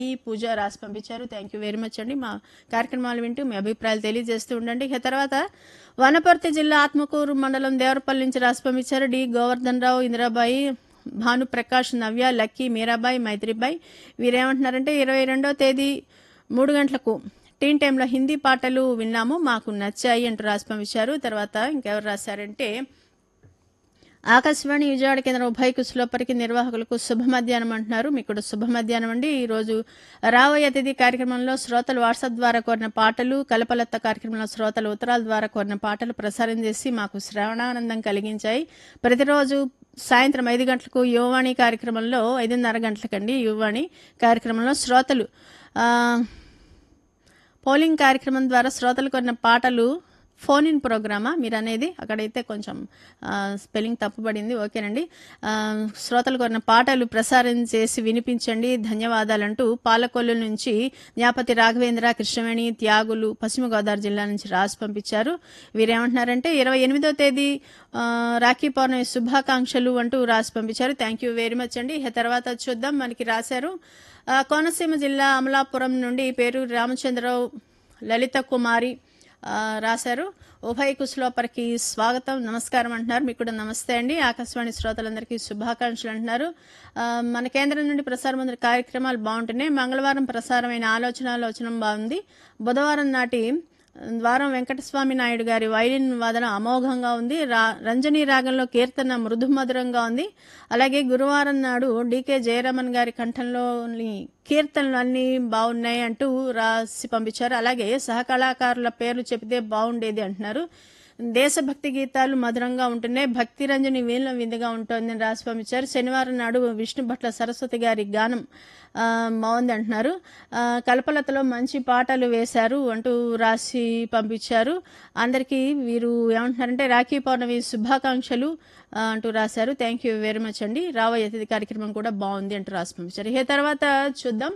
ఈ పూజ రాసి పంపించారు థ్యాంక్ యూ వెరీ మచ్ అండి మా కార్యక్రమాలు వింటూ మీ అభిప్రాయాలు తెలియజేస్తూ ఉండండి ఇక తర్వాత వనపర్తి జిల్లా ఆత్మకూరు మండలం దేవరపల్లి నుంచి రాసి పంపించారు డి గోవర్ధన్ రావు ఇందిరాబాయి భాను ప్రకాష్ నవ్య లక్కీ మీరాబాయి మైత్రిబాయి వీరేమంటున్నారంటే ఇరవై రెండో తేదీ మూడు గంటలకు టీన్ టైంలో హిందీ పాటలు విన్నాము మాకు నచ్చాయి అంటూ రాసి పంపించారు తర్వాత ఇంకెవరు రాశారంటే ఆకాశవాణి విజయవాడ కేంద్రం ఉభయ కుశలోపరికి నిర్వాహకులకు శుభ మధ్యాహ్నం అంటున్నారు మీకు కూడా శుభ మధ్యాహ్నం అండి ఈరోజు రాబోయే అతిథి కార్యక్రమంలో శ్రోతలు వాట్సాప్ ద్వారా కోరిన పాటలు కలపలత్త కార్యక్రమంలో శ్రోతలు ఉత్తరాల ద్వారా కోరిన పాటలు ప్రసారం చేసి మాకు శ్రవణానందం కలిగించాయి ప్రతిరోజు సాయంత్రం ఐదు గంటలకు యువవాణి కార్యక్రమంలో ఐదున్నర గంటలకండి యువవాణి కార్యక్రమంలో శ్రోతలు ఆ, పోలింగ్ కార్యక్రమం ద్వారా శ్రోతలు కొన్న పాటలు ఫోన్ ఇన్ ప్రోగ్రామా మీరు అనేది అక్కడైతే కొంచెం ఆ, స్పెల్లింగ్ తప్పుపడింది ఓకేనండి ఆ, శ్రోతలు కొన్న పాటలు ప్రసారం చేసి వినిపించండి ధన్యవాదాలంటూ పాలకొల్లు నుంచి జ్ఞాపతి రాఘవేంద్ర కృష్ణవేణి త్యాగులు పశ్చిమ గోదావరి జిల్లా నుంచి రాసి పంపించారు వీరేమంటున్నారంటే ఇరవై ఎనిమిదో తేదీ ఆ, రాఖీ పౌర్ణమి శుభాకాంక్షలు అంటూ రాసి పంపించారు థ్యాంక్ యూ వెరీ మచ్ అండి ఇక తర్వాత చూద్దాం మనకి రాశారు ఆ, కోనసీమ జిల్లా అమలాపురం నుండి పేరు రామచంద్రరావు లలిత కుమారి ఆ, రాశారు ఉభయ కుశలోపరికి స్వాగతం నమస్కారం అంటున్నారు మీకు కూడా నమస్తే అండి ఆకాశవాణి శ్రోతలందరికీ శుభాకాంక్షలు అంటున్నారు ఆ, మన కేంద్రం నుండి ప్రసారం కార్యక్రమాలు బాగుంటున్నాయి మంగళవారం ప్రసారమైన ఆలోచన ఆలోచన బాగుంది బుధవారం నాటి ద్వారం వెంకటస్వామి నాయుడు గారి వైలిన్ వాదన అమోఘంగా ఉంది రా రంజనీ రాగంలో కీర్తన మృదుమధురంగా ఉంది అలాగే గురువారం నాడు డికే జయరామన్ గారి కంఠంలోని కీర్తనలు అన్నీ బాగున్నాయి అంటూ రాసి పంపించారు అలాగే సహకళాకారుల పేర్లు చెబితే బాగుండేది అంటున్నారు దేశభక్తి గీతాలు మధురంగా ఉంటున్నాయి భక్తి రంజని వీళ్ళ విందుగా ఉంటుందని రాసి పంపించారు శనివారం నాడు విష్ణు భట్ల సరస్వతి గారి గానం ఆ, బాగుంది అంటున్నారు ఆ, కల్పలతలో మంచి పాటలు వేశారు అంటూ రాసి పంపించారు అందరికీ వీరు ఏమంటున్నారంటే రాఖీ పౌర్ణమి శుభాకాంక్షలు ఆ, అంటూ రాశారు థ్యాంక్ యూ వెరీ మచ్ అండి రాబోయే అతిథి కార్యక్రమం కూడా బాగుంది అంటూ రాసి పంపించారు ఇక తర్వాత చూద్దాం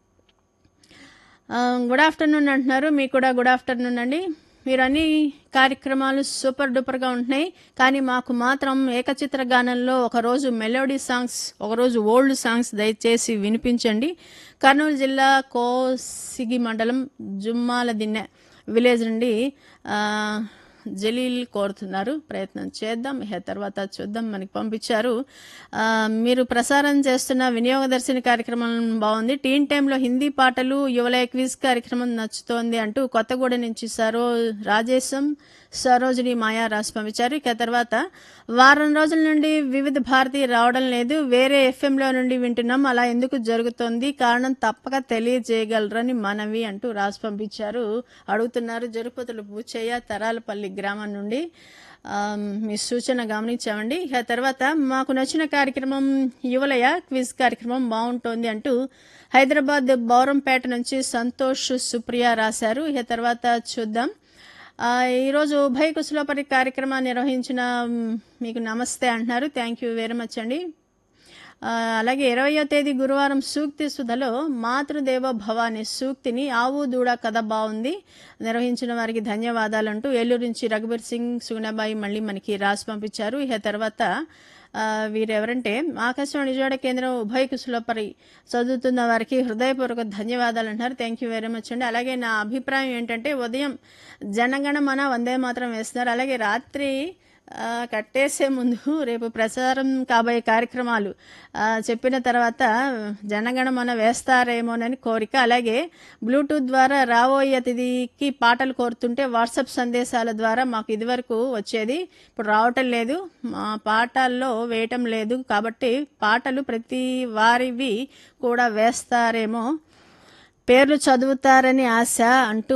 ఆ, గుడ్ ఆఫ్టర్నూన్ అంటున్నారు మీకు కూడా గుడ్ ఆఫ్టర్నూన్ అండి మీరు అన్ని కార్యక్రమాలు సూపర్ డూపర్గా ఉంటున్నాయి కానీ మాకు మాత్రం ఏకచిత్ర గానంలో ఒకరోజు మెలోడీ సాంగ్స్ ఒకరోజు ఓల్డ్ సాంగ్స్ దయచేసి వినిపించండి కర్నూలు జిల్లా కోసిగి మండలం జుమ్మాల దిన్నె విలేజ్ నుండి ఆ, జలీల్ కోరుతున్నారు ప్రయత్నం చేద్దాం ఇక తర్వాత చూద్దాం మనకి పంపించారు ఆ, మీరు ప్రసారం చేస్తున్న వినియోగదర్శిని కార్యక్రమం బాగుంది టీన్ టైంలో హిందీ పాటలు యువలయ క్విజ్ కార్యక్రమం నచ్చుతోంది అంటూ కొత్తగూడ నుంచి సరో రాజేశం సరోజిని మాయా రాసి పంపించారు ఇక తర్వాత వారం రోజుల నుండి వివిధ భారతి రావడం లేదు వేరే ఎఫ్ఎంలో నుండి వింటున్నాం అలా ఎందుకు జరుగుతోంది కారణం తప్పక తెలియజేయగలరని మనవి అంటూ రాసి పంపించారు అడుగుతున్నారు జరుపతులు పూచయ్య తరాలపల్లి గ్రామం నుండి ఆ, మీ సూచన గమనించామండి ఇక తర్వాత మాకు నచ్చిన కార్యక్రమం యువలయ క్విజ్ కార్యక్రమం బాగుంటోంది అంటూ హైదరాబాద్ బౌరంపేట నుంచి సంతోష్ సుప్రియ రాశారు ఇక తర్వాత చూద్దాం ఆ, ఈరోజు ఉభయ కుశలోపరి కార్యక్రమాన్ని నిర్వహించిన మ్, మీకు నమస్తే అంటున్నారు థ్యాంక్ యూ వెరీ మచ్ అండి ఆ, అలాగే ఇరవయో తేదీ గురువారం సూక్తి సుధలో మాతృదేవ భవ అనే సూక్తిని ఆవు దూడ కథ బాగుంది నిర్వహించిన వారికి ధన్యవాదాలు అంటూ ఏలూరు నుంచి రఘుబీర్ సింగ్ సుగుణబాయి మళ్ళీ మనకి రాసి పంపించారు ఇక తర్వాత ఆ, వీరెవరంటే ఆకాశవాణి విజయవాడ కేంద్రం ఉభయ కుశలోపరి చదువుతున్న వారికి హృదయపూర్వక ధన్యవాదాలు అంటున్నారు థ్యాంక్ యూ వెరీ మచ్ అండి అలాగే నా అభిప్రాయం ఏంటంటే ఉదయం జనగణమన వందే మాత్రం వేస్తున్నారు అలాగే రాత్రి ఆ, కట్టేసే ముందు రేపు ప్రసారం కాబోయే కార్యక్రమాలు ఆ, చెప్పిన తర్వాత జనగణమన వేస్తారేమోనని కోరిక అలాగే బ్లూటూత్ ద్వారా రాబోయే అతిథికి పాటలు కోరుతుంటే వాట్సాప్ సందేశాల ద్వారా మాకు ఇదివరకు వచ్చేది ఇప్పుడు రావటం లేదు మా పాటల్లో వేయటం లేదు కాబట్టి పాటలు ప్రతి వారివి కూడా వేస్తారేమో పేర్లు చదువుతారని ఆశ అంటూ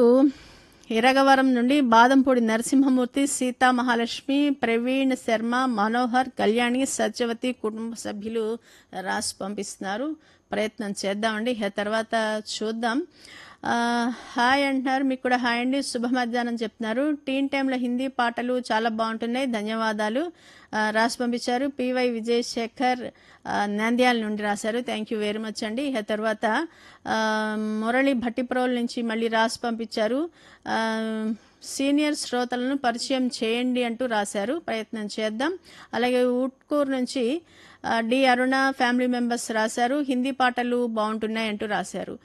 ఇరగవరం నుండి బాదంపూడి నరసింహమూర్తి సీతా మహాలక్ష్మి ప్రవీణ్ శర్మ మనోహర్ కళ్యాణి సత్యవతి కుటుంబ సభ్యులు రాసి పంపిస్తున్నారు ప్రయత్నం చేద్దామండి ఇక తర్వాత చూద్దాం ఆ, హాయ్ అంటున్నారు మీకు కూడా హాయ్ అండి శుభ మధ్యాహ్నం చెప్తున్నారు టీన్ టైంలో హిందీ పాటలు చాలా బాగుంటున్నాయి ధన్యవాదాలు ఆ, రాసి పంపించారు పివై విజయ్ శేఖర్ ఆ, నంద్యాల నుండి రాశారు థ్యాంక్ యూ వెరీ మచ్ అండి ఇక తర్వాత ఆ, మురళి భట్టిప్రోల్ నుంచి మళ్ళీ రాసి పంపించారు ఆ, సీనియర్ శ్రోతలను పరిచయం చేయండి అంటూ రాశారు ప్రయత్నం చేద్దాం అలాగే ఉట్కూరు నుంచి ఆ, ఆ, డి అరుణ ఫ్యామిలీ మెంబర్స్ రాశారు హిందీ పాటలు బాగుంటున్నాయి అంటూ రాశారు